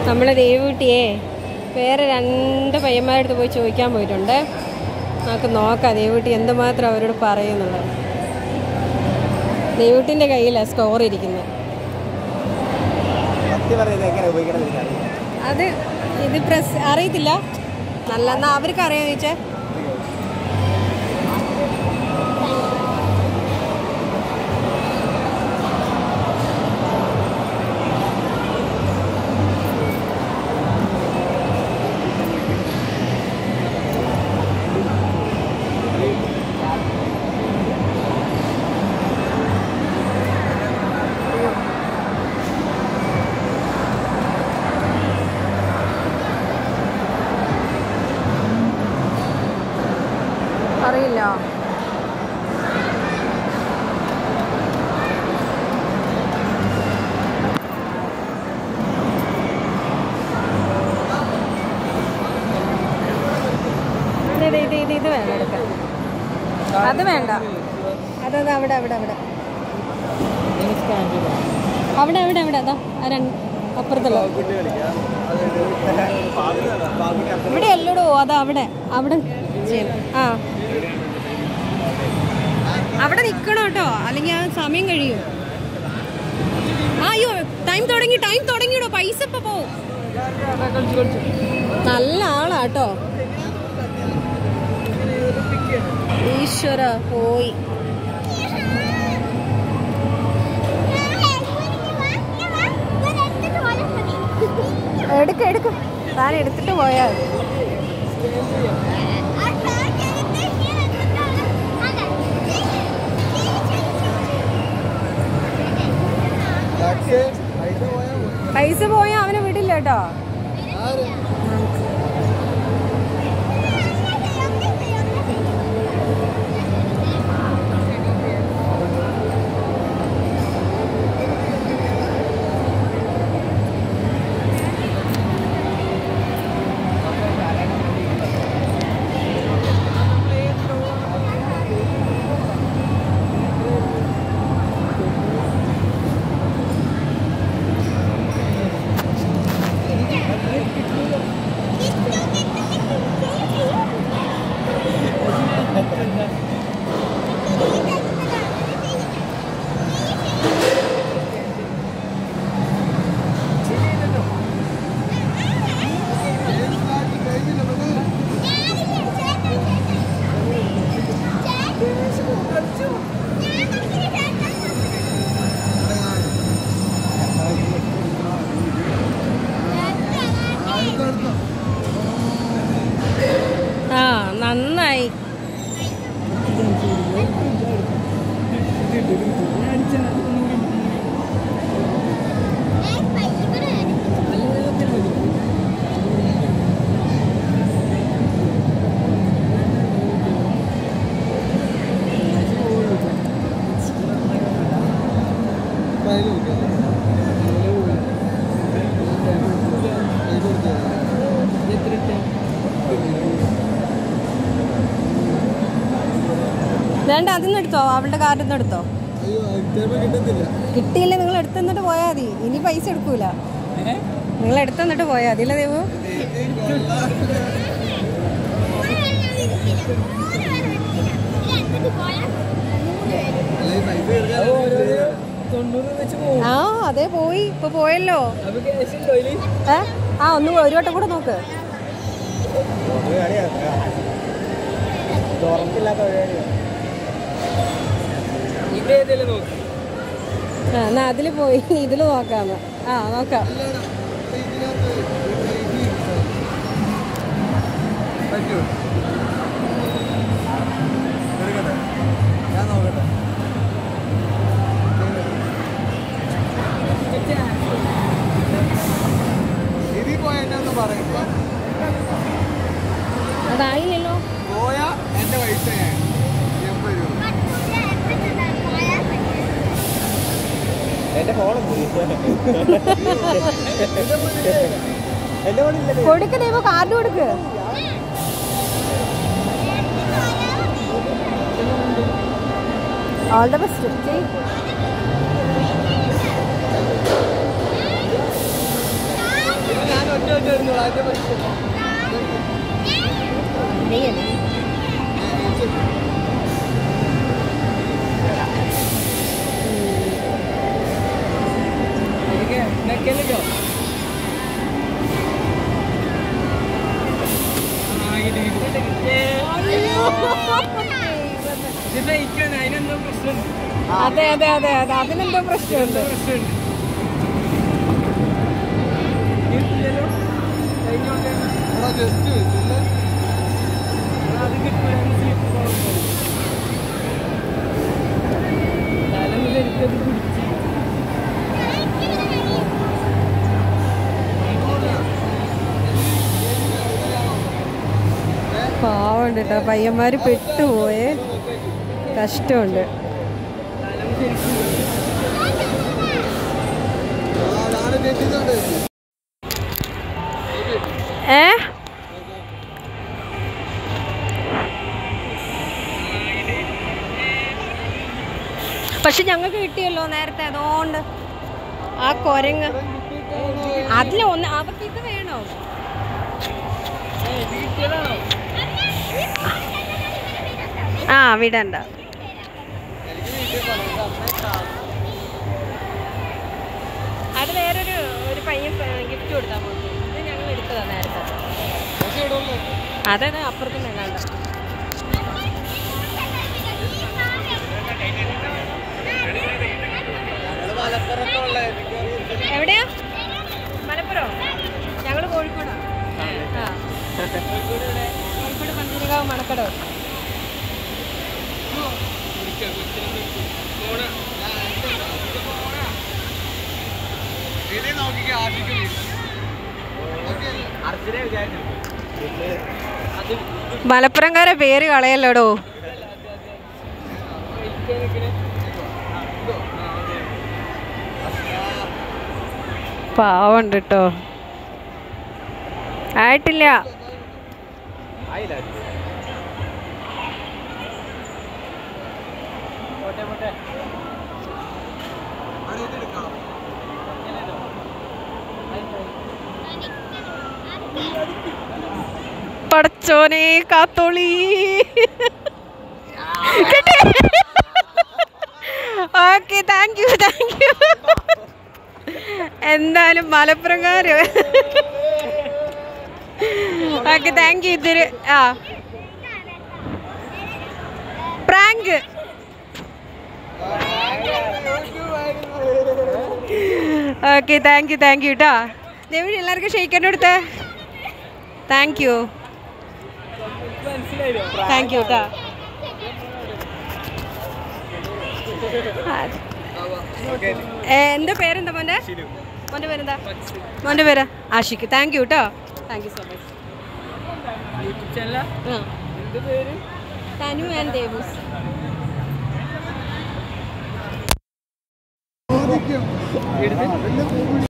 നമ്മളെ ദേവൂട്ടിയെ വേറെ രണ്ട് പയ്യന്മാരടുത്ത് പോയി ചോദിക്കാൻ പോയിട്ടുണ്ട് നമുക്ക് നോക്കാം ദേവൂട്ടി എന്തുമാത്രം അവരോട് പറയുന്നുള്ളത് ദേവൂട്ടിൻ്റെ കയ്യിലാണ് സ്കോർ ഇരിക്കുന്നത് സത്യം പറയുന്നത് എങ്ങനെ ഉപയോഗിക്കണം എന്ന് എനിക്കറിയില്ല. അത് ഇത് പ്രസ് അറിയത്തില്ല നല്ല എന്നാ അവർക്ക് അറിയാന്ന് ചോദിച്ചേ അറിയില്ല ഇത് ഇത് ഇത് ഇത് വേണം എടുക്കാൻ അത് വേണ്ട അതത് അവിടെ അവിടെ അവിടെ അവിടെ അവിടെ അവിടെ അതാ ആ രണ്ട് അപ്പുറത്തുള്ള പാവക്കുട്ടി കളിക്കാം. അതൊരു പാവക്കുട്ടി അപ്പുറം. ഇവിടെ അല്ലടോ അതാ അവിടെ അവിടെ ചെയ്യണം ആ അവിടെ നിൽക്കണം കേട്ടോ അല്ലെങ്കിൽ ആ സമയം കഴിയും ആ, അയ്യോ ടൈം തുടങ്ങി ടൈം തുടങ്ങിയിടോ പൈസ ഇപ്പൊ പോവും നല്ല ആളാട്ടോ ഈശ്വര പോയി എടുക്ക എടുക്ക താൻ എടുത്തിട്ട് പോയാ മതി. പക്ഷേ പൈസ പോയാൽ മതി. പൈസ പോയാൽ അവനെ വിടില്ല കേട്ടോ ആര്? ആ നന്നായി വേണ്ട അതിന്ന് എടുത്തോ അവളുടെ കാർഡിൽ നിന്ന് എടുത്തോ അയ്യോ ചിലപ്പോൾ കിട്ടത്തില്ല കിട്ടിയില്ല നിങ്ങൾ എടുത്തെന്നിട്ട് പോയാൽ മതി ഇനി പൈസ എടുക്കൂല നിങ്ങൾ എടുത്തെന്നിട്ട് പോയാൽ മതി ഇല്ല ദേവു അല്ലെങ്കിൽ പൈസ എടുക്കാൻ ആ അതെ പോയി ഇപ്പൊ പോയല്ലോ ഏ ആ ഒന്ന് ഒരു വട്ടം കൂടെ നോക്ക് ഒരു കളിയാണ് ഇത് ഉറപ്പില്ലാത്ത പരിപാടിയാണ് ആ എന്നാ അതിൽ പോയി ഇതിൽ നോക്കാന്ന് ആ നോക്കാം പറ്റൂ എടുക്കട്ടെ ഞാൻ നോക്കട്ടെ ഇതിൽ പോയ എന്നെ ഒന്നും പറയില്ല അതായില്ലല്ലോ പോയാ എന്റെ പൈസ എൺപത് രൂപ എന്റെ ഫോണും എന്റെ ഫോണില്ല കൊടുക്ക് ദേവു കാർഡ് കൊടുക്ക് ഓൾ ദ ബെസ്റ്റ് ഞാൻ ഒറ്റ ഒറ്റ വരുന്നുള്ളൂ അതിന്റെ പൈസ നെക്കല്ലോ അതിനെന്തോ പ്രശ്നമുണ്ട് അതെ അതെ അതെ അതെ അതിനെന്തോ പ്രശ്നമുണ്ട് പ്രശ്നമുണ്ട് കിട്ടില്ലല്ലോ കഴിഞ്ഞ ജസ്റ്റ് അത് കിട്ടില്ല സ്ലിപ്പ് തലമുതൽ എനിക്കത് പിടിച്ച് പാവമുണ്ട് കേട്ടോ പയ്യന്മാര് പെട്ടുപോയേ കഷ്ടമുണ്ട് ഏ പക്ഷെ ഞങ്ങൾക്ക് കിട്ടിയല്ലോ നേരത്തെ അതുകൊണ്ട് ആ കൊരങ്ങ് അതിൽ ഒന്ന് അവർക്ക് ഇത് വേണോ ആ വിടണ്ട അത് വേറൊരു ഒരു പയ്യൻ ഗിഫ്റ്റ് കൊടുത്താൽ മതി ഇത് ഞങ്ങൾ എടുത്തതാ നേരത്തെ അതെ അതെ അപ്പുറത്തുനിന്ന് കണ്ട എവിടെയാ മലപ്പുറം ഞങ്ങൾ കോഴിക്കോടാ ആ കോഴിക്കോട് പന്തീരകാവ് മണക്കടവ് അർജുനെ വിചാരിച്ചു മലപ്പുറംകാരെ പേര് കളയല്ലോടോ പാവണ്ട് കേട്ടോ ആയിട്ടില്ല ആയില്ല പോട്ടെ പോട്ടെ പടച്ചോനെ കാത്തോളി okay thank you thank you എന്തായാലും മലപ്പുറംകാര് ഓക്കെ താങ്ക് യു ഇതൊരു ആ prank okay thank you thank you കേട്ടോ ദേവി എല്ലാവർക്കും ക്ഷയിക്കാൻ കൊടുത്തേ താങ്ക് യു മനസ്സിലായില്ലോ താങ്ക് യു കേട്ടോ എൻ്റെ പേരെന്താ മോൻ്റെ മോൻ്റെ പേരെന്താ മോൻ്റെ പേര് ആഷിക്ക് താങ്ക് യു കേട്ടോ thank you so much YouTube ചാനലാ ആ എന്ത് പേര് തനു ആൻഡ് ദേവൂസ് എടുത്ത്